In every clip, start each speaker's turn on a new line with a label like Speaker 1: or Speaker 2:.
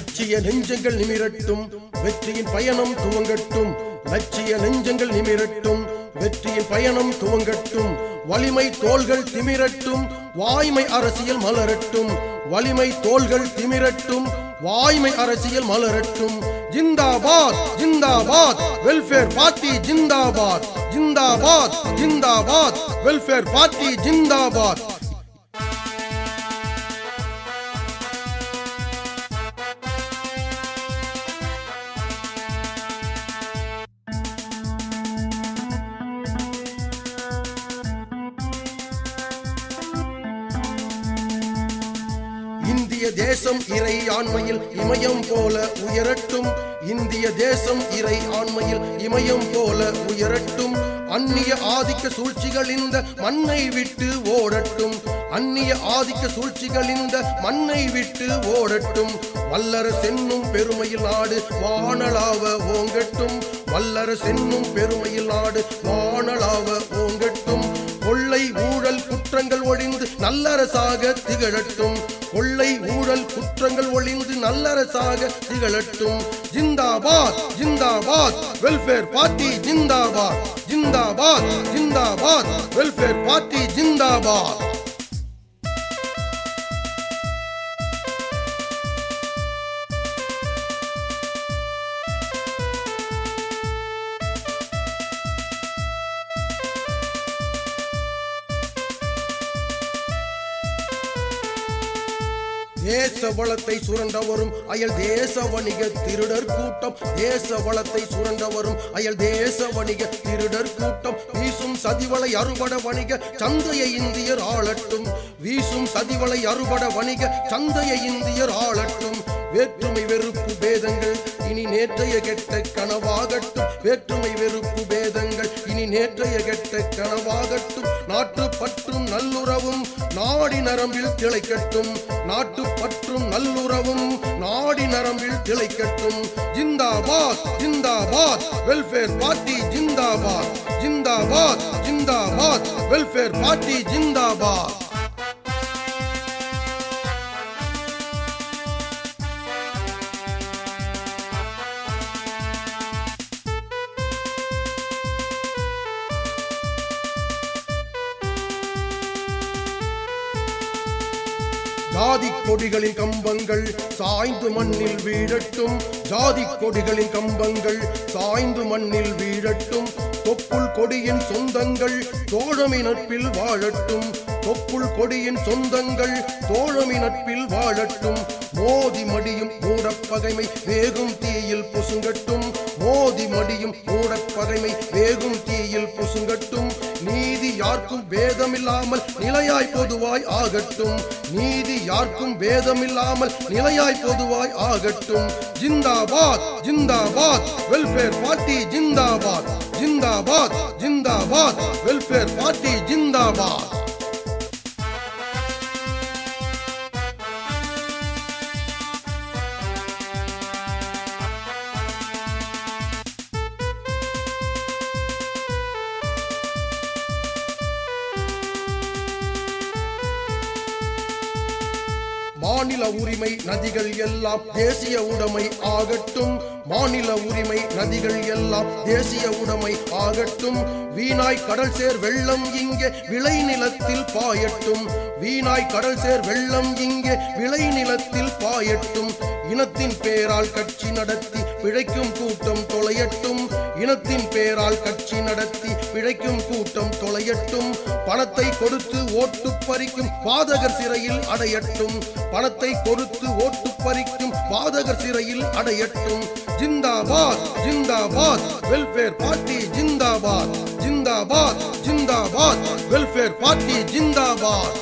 Speaker 1: லட்சிய நெஞ்சங்கள் நிமிரட்டும் வெற்றியின் பயணம் துவங்கட்டும் லட்சிய நெஞ்சங்கள் நிமிரட்டும் வெற்றியின் பயணம் துவங்கட்டும் வலிமை தோள்கள் திமிரட்டும் வாய்மை அரசியல் மலரட்டும் வலிமை தோள்கள் திமிரட்டும் வாய்மை அரசியல் மலரட்டும் ஜிந்தாபாத் ஜிந்தாபாத் வெல்ஃபேர் பார்ட்டி ஜிந்தாபாத் ஜிந்தாபாத் ஜிந்தாபாத் வெல்ஃபேர் பார்ட்டி ஜிந்தாபாத் இந்திய தேசம் இறை ஆண்மையில் இமயம் போல உயரட்டும் இந்திய தேசம் இறை ஆண்மையில் இமயம் போல உயரட்டும் அந்நிய ஆதிக்க சூழ்ச்சிகள் இந்த மண்ணை விட்டு ஓடட்டும் அந்நிய ஆதிக்க சூழ்ச்சிகள் இந்த மண்ணை விட்டு ஓடட்டும் வல்லரசென்னும் பெருமையில் நாடு வானளாவ ஓங்கட்டும் வல்லரசென்னும் பெருமையில் நாடு வானளாவ ஓங்கட்டும் கொள்ளை ஊழல் குற்றங்கள் ஒழிந்து நல்லரசாக திகழட்டும் கொள்ளை ஊழல் குற்றங்கள் ஒழிந்து நல்லரசாக திகழட்டும் ஜிந்தாபாத் ஜிந்தாபாத் வெல்ஃபேர் பார்ட்டி ஜிந்தாபாத் ஜிந்தாபாத் ஜிந்தாபாத் வெல்ஃபேர் பார்ட்டி ஜிந்தாபாத் தேச வளத்தை சுரண்ட வரும் அயல் தேச வணிக திருடர் கூட்டம் தேச வளத்தை சுரண்ட வரும் அயல் தேச வணிக திருடர் கூட்டம் வீசும் சதிவளை அறுபட வணிக சந்தையை இந்தியர் ஆளட்டும் வீசும் சதிவளை அறுபட வணிக சந்தையை இந்தியர் ஆளட்டும் வேற்றுமை வெறுப்பு பேதங்கள் இனி நேற்றைய கெட்ட கனவாகட்டும் வேற்றுமை வெறுப்பு பேதங்கள் இனி நேற்றைய கெட்ட கனவாகட்டும் நாட்டு பற்றும் நல்லுறவும் நாடி நரம்பில் திளைக்கட்டும் நாட்டு பற்றும் நல்லுறவும் நாடி நரம்பில் திளைக்கட்டும் ஜிந்தாபாத் ஜிந்தாபாத் வெல்ஃபேர் பார்ட்டி ஜிந்தாபாத் ஜிந்தாபாத் ஜிந்தாபாத் வெல்ஃபேர் பார்ட்டி ஜிந்தாபாத் ஜாதி கொடிகளின் கம்பங்கள் சாய்ந்து மண்ணில் வீழட்டும் ஜாதி கொடிகளின் கம்பங்கள் சாய்ந்து மண்ணில் வீழட்டும் தொப்புள் கொடியின் சொந்தங்கள் தோழமை நட்பில் வாழட்டும் தொப்புள் கொடியின் சொந்தங்கள் தோழமை நட்பில் வாழட்டும் மோதி மடியும் மூடப்பகைமை வேகும் தீயில் பொசுங்கட்டும் மோதி மடியும் மூடப்பகைமை வேகும் தீயில் பொசுங்கட்டும் நீதி யாருக்கும் பேதமில்லாமல் நிலையாய் பொதுவாய் ஆகட்டும் நீதி யாருக்கும் பேதமில்லாமல் நிலையாய் பொதுவாய் ஆகட்டும் ஜிந்தாபாத் ஜிந்தாபாத் வெல்ஃபேர் பார்ட்டி ஜிந்தாபாத் ஜிந்தாபாத் ஜிந்தாபாத் வெல்ஃபேர் பார்ட்டி ஜிந்தாபாத் மாநில உரிமை நதிகள் எல்லாம் தேசிய உடைமை ஆகட்டும் மாநில உரிமை நதிகள் எல்லாம் தேசிய உடைமை ஆகட்டும் வீணாய் கடல் சேர் வெள்ளம் இங்கே விளை நிலத்தில் பாயட்டும் வீணாய் கடல் சேர் வெள்ளம் இங்கே விளை நிலத்தில் பாயட்டும் இனத்தின் பேரால் கட்சி நடத்தி பிழைக்கும் கூட்டம் தொலையட்டும் இனத்தின் பேரால் கட்சி நடத்தி பிழைக்கும் கூட்டம் தொலையட்டும் பணத்தை கொடுத்து ஓட்டு பறிக்கும் பாதகர் சிறையில் அடையட்டும் பணத்தை கொடுத்து ஓட்டு பறிக்கும் பாதகர் சிறையில் அடையட்டும் ஜிந்தாபாத் ஜிந்தாபாத் வெல்ஃபேர் பார்ட்டி ஜிந்தாபாத் ஜிந்தாபாத் ஜிந்தாபாத் வெல்ஃபேர் பார்ட்டி ஜிந்தாபாத்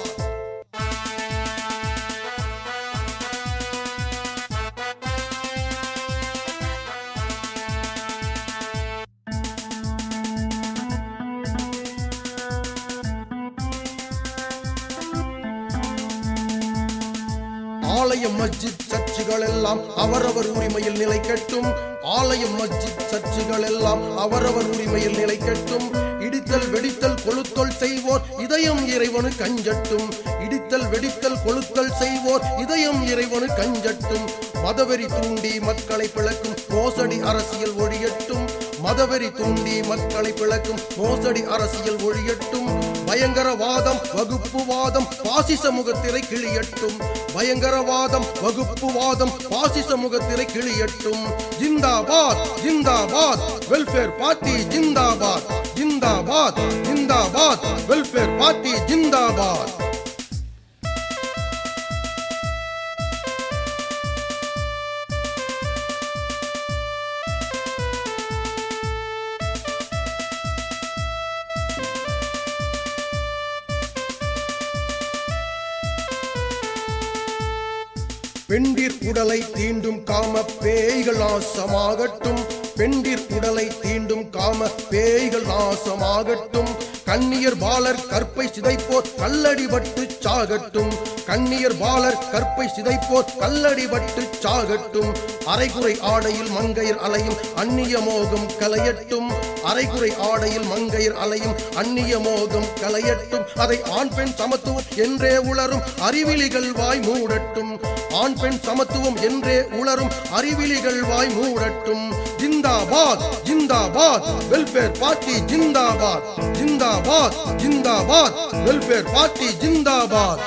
Speaker 1: ஆலயம் மஸ்ஜித் சர்ச்சுகள் எல்லாம் அவரவர் உரிமையில் நிலைக்கட்டும் ஆலயம் மஸ்ஜித் சர்ச்சுகள் எல்லாம் அவரவர் உரிமையில் நிலைக்கட்டும் இடித்தல் வெடித்தல் கொளுத்தல் செய்வோர் இதயம் இறைவனு கஞ்சட்டும் இடித்தல் வெடித்தல் கொளுத்தல் செய்வோர் இதயம் இறைவனு கஞ்சட்டும் மதவெறி தூண்டி மக்களை பிளக்கும் மோசடி அரசியல் ஒழியட்டும் மதவெறி தூண்டி மக்களை பிளக்கும் மோசடி அரசியல் ஒழியட்டும் பயங்கரவாதம் வகுப்புவாதம் பாசிச முகத்திரை கிளியட்டும் பயங்கரவாதம் வகுப்புவாதம் பாசிச முகத்திரை கிளியட்டும் ஜிந்தாபாத் ஜிந்தாபாத் வெல்ஃபேர் பார்ட்டி ஜிந்தாபாத் ஜிந்தாபாத் ஜிந்தாபாத் வெல்ஃபேர் பார்ட்டி ஜிந்தாபாத் பெண்டிர் உடலை தீண்டும் காம பேய்கள் நாசமாகட்டும் பெண்டிர் உடலை தீண்டும் காம பேய்கள் நாசமாகட்டும் கண்ணியர் பாலர் கற்பை சிதைப்போர் கல்லடிபட்டு சாகட்டும் கண்ணியர் பாலர் கற்பை சிதைப்போர் கல்லடிபட்டு சாகட்டும் அரைகுறை ஆடையில் மங்கையர் அலையும் அந்நிய மோகம் கலையட்டும் அரைகுறை ஆடையில் மங்கையர் அலையும் அந்நிய மோகம் கலையட்டும் அதை ஆண் பெண் சமத்துவம் என்றே உளரும் அறிவிலிகள் வாய் மூடட்டும் ஆண் பெண் சமத்துவம் என்றே உளரும் அறிவிலிகள் வாய் மூடட்டும் ஜிந்தாபாத் ஜிந்தாபாத் வெல்ஃபேர் பார்ட்டி ஜிந்தாபாத் ஜிந்தாபாத் ஜிந்தாபாத் வெல்ஃபேர் பார்ட்டி ஜிந்தாபாத்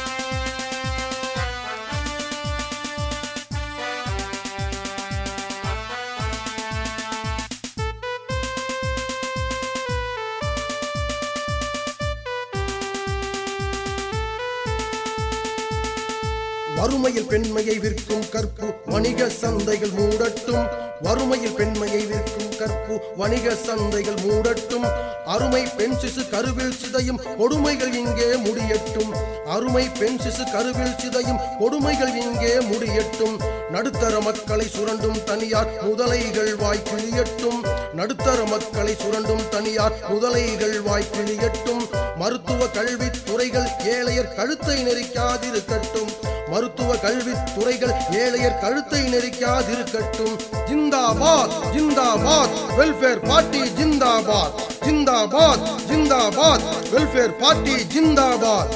Speaker 1: வறுமையில் பெண்மையை விற்கும் கற்பு வணிக சந்தைகள் மூடட்டும் வறுமையில் பெண்மையை விற்கும் கற்பு வணிக சந்தைகள் மூடட்டும் அருமை பெண் சிசு கருவில் சிதையும் கொடுமைகள் இங்கே முடியட்டும் அருமை பெண் சிசு கருவில் சிதையும் கொடுமைகள் இங்கே முடியட்டும் நடுத்தர மக்களை சுரண்டும் தனியார் முதலைகள் வாய் கிளியட்டும் நடுத்தர மக்களை சுரண்டும் தனியார் முதலைகள் வாய் கிளியட்டும் மருத்துவ கல்வி துறைகள் ஏழையர் கழுத்தை நெரிக்காதிருக்கட்டும் மருத்துவ கல்வி துறைகள் ஏழையர் கழுத்தை நெரிக்காதிருக்கட்டும் ஜிந்தாபாத் ஜிந்தாபாத் வெல்ஃபேர் பார்ட்டி ஜிந்தாபாத் ஜிந்தாபாத் ஜிந்தாபாத் வெல்ஃபேர் பார்ட்டி ஜிந்தாபாத்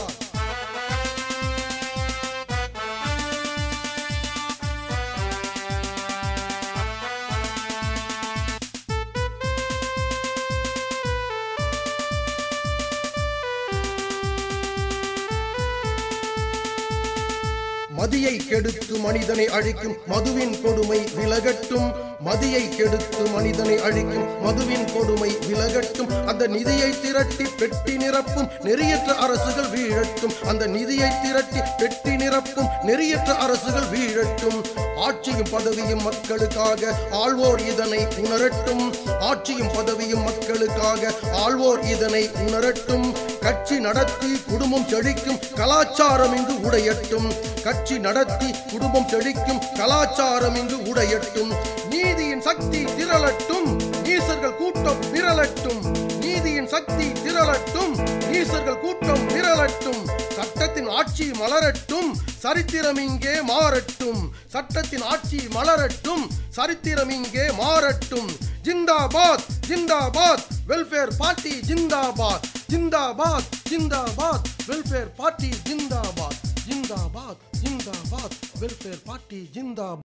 Speaker 1: மதியை கெடுத்து மனிதனை அழிக்கும் மதுவின் கொடுமை விலகட்டும் மதியை கெடுத்து மனிதனை அழிக்கும் மதுவின் கொடுமை விலகட்டும் அந்த நிதியை திரட்டி பெட்டி நிரப்பும் நெறியற்ற அரசுகள் வீழட்டும் அந்த நிதியை திரட்டி பெட்டி நிரப்பும் நெறியற்ற அரசுகள் வீழட்டும் ஆட்சியும் பதவியும் மக்களுக்காக ஆள்வோர் இதனை உணரட்டும் ஆட்சியும் பதவியும் மக்களுக்காக ஆள்வோர் இதனை உணரட்டும் கட்சி நடத்தி குடும்பம் செழிக்கும் கலாச்சாரம் இங்கு உடையட்டும் கட்சி நடத்தி குடும்பம் செழிக்கும் கலாச்சாரம் இங்கு உடையட்டும் நீதியின் சக்தி திரளட்டும் நீசர்கள் கூட்டம் விரலட்டும் நீதியின் சக்தி திரளட்டும் நீசர்கள் கூட்டம் விரலட்டும் சட்டத்தின் ஆட்சி மலரட்டும் சரித்திரம் இங்கே மாறட்டும் சட்டத்தின் ஆட்சி மலரட்டும் சரித்திரம் இங்கே மாறட்டும் ஜிந்தாபாத் ஜிந்தாபாத் வெல்ஃபேர் பார்ட்டி ஜிந்தாபாத் ஜிந்தாபாத் ஜிந்தாபாத் வெல்ஃபேர் பார்ட்டி ஜிந்தாபாத் ஜிந்தாபாத் ஜிந்தாபாத் வெல்ஃபேர் பார்ட்டி ஜிந்தாபாத்